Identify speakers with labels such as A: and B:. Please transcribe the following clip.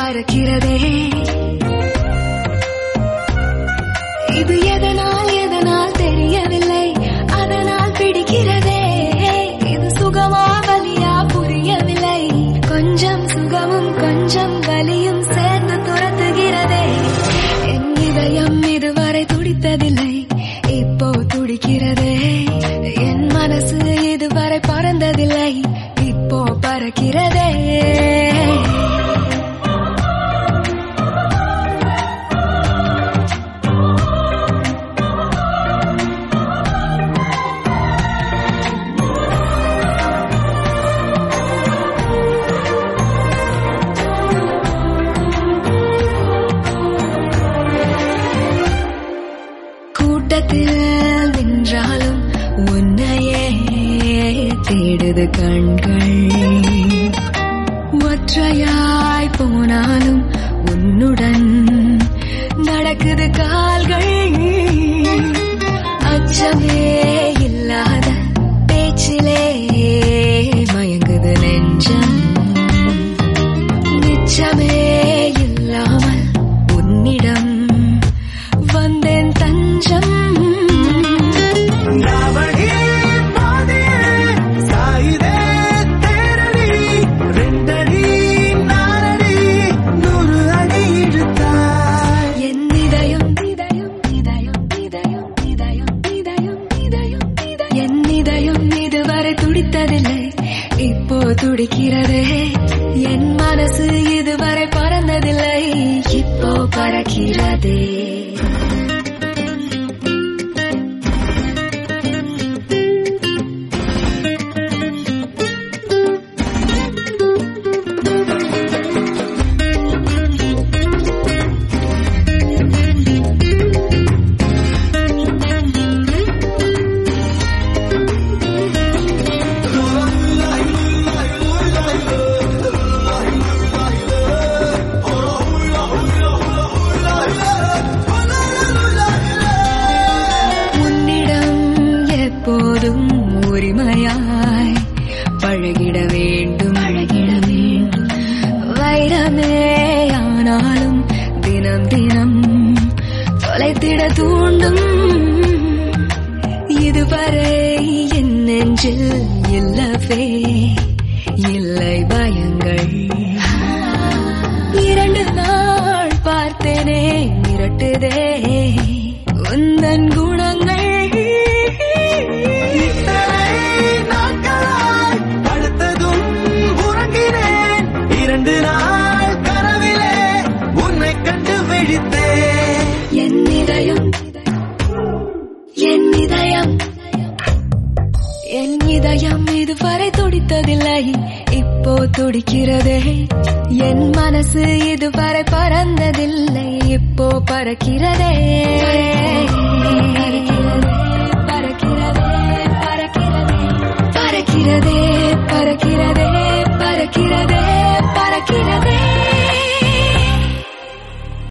A: பறக்கிறதே இது எதனால் எதனால் தெரியவில்லை அதனால் பிடிக்கிறதே இது சுகமா வலியா புரியவில்லை கொஞ்சம் சுகமும் கொஞ்சம் வலியும் சேர்ந்து துரத்துகிறதே என் இதயம் இதுவரை துடித்ததில்லை இப்போ துடிக்கிறதே என் மனசு இதுவரை பறந்ததில்லை இப்போ பறக்கிறதே கூட்டத்தில் நின்றாலும் உன்னையே தேடுது கண்கள் ஒற்றையாய் போனாலும் உன்னுடன் நடக்குது கால்கள் அச்சமே இல்லாத பேச்சிலே மயங்குது நெஞ்சம் நிச்சமே இல்லாமல் உன்னிடம் வந்தேன் தஞ்சம்
B: நாவடி பாதியே சாயுதே தேரடி ரெண்டடி நாரடி நூறு அடி இழுத்தாய்
A: என் இதயம் இதயம் இதயம் இதயம் இதயம் இதயம் இதயம் இதயம் என் இதயம் இதுவரை துடித்ததில்லை இப்போ துடிக்கிறதே என் மனசு இதுவரை பறந்ததில்லை இப்போ பறக்கிறதே உன்னிடம் எப்போதும் உரிமையாய் பழகிட வேண்டும் பழகிட வேண்டும் வைரமே ஆனாலும் தினம் தினம் தொலைத்திட தூண்டும் இதுவரை என் நெஞ்சில் இல்லவே இல்லை பயங்கள் இரண்டு நாள் பார்த்தேனே மிரட்டுதே உந்தன் குணங்கள்
B: இத்தனை நாட்களாய் படுத்ததும் உறங்கினேன் இரண்டு நாள் கனவிலே உன்னை கண்டு விழித்தேன்
A: என் இதயம் என் இதயம் என் இதயம் இதுவரை துடித்ததில்லை இப்போ துடிக்கிறதே என் மனசு இதுவரை பறந்ததில்லை இப்போ பறக்கிறதே